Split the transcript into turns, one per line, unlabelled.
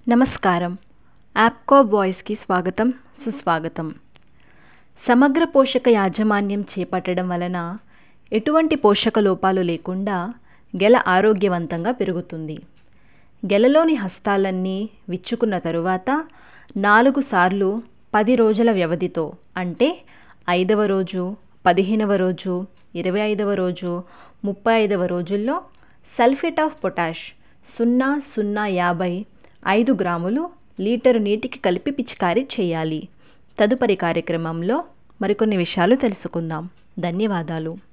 నమస్కారం యాప్కో వాయిస్కి స్వాగతం సుస్వాగతం సమగ్ర పోషక యాజమాన్యం చేపట్టడం వలన ఎటువంటి పోషక లోపాలు లేకుండా గెల ఆరోగ్యవంతంగా పెరుగుతుంది గెలలోని హస్తాలన్నీ విచ్చుకున్న తరువాత నాలుగు సార్లు పది రోజుల వ్యవధితో అంటే ఐదవ రోజు పదిహేనవ రోజు ఇరవై ఐదవ రోజు ముప్పై ఐదవ రోజుల్లో సల్ఫేట్ ఆఫ్ పొటాష్ సున్నా సున్నా యాభై ఐదు గ్రాములు లీటరు నీటికి కలిపి పిచికారీ చేయాలి తదుపరి కార్యక్రమంలో మరికొన్ని విషయాలు తెలుసుకుందాం ధన్యవాదాలు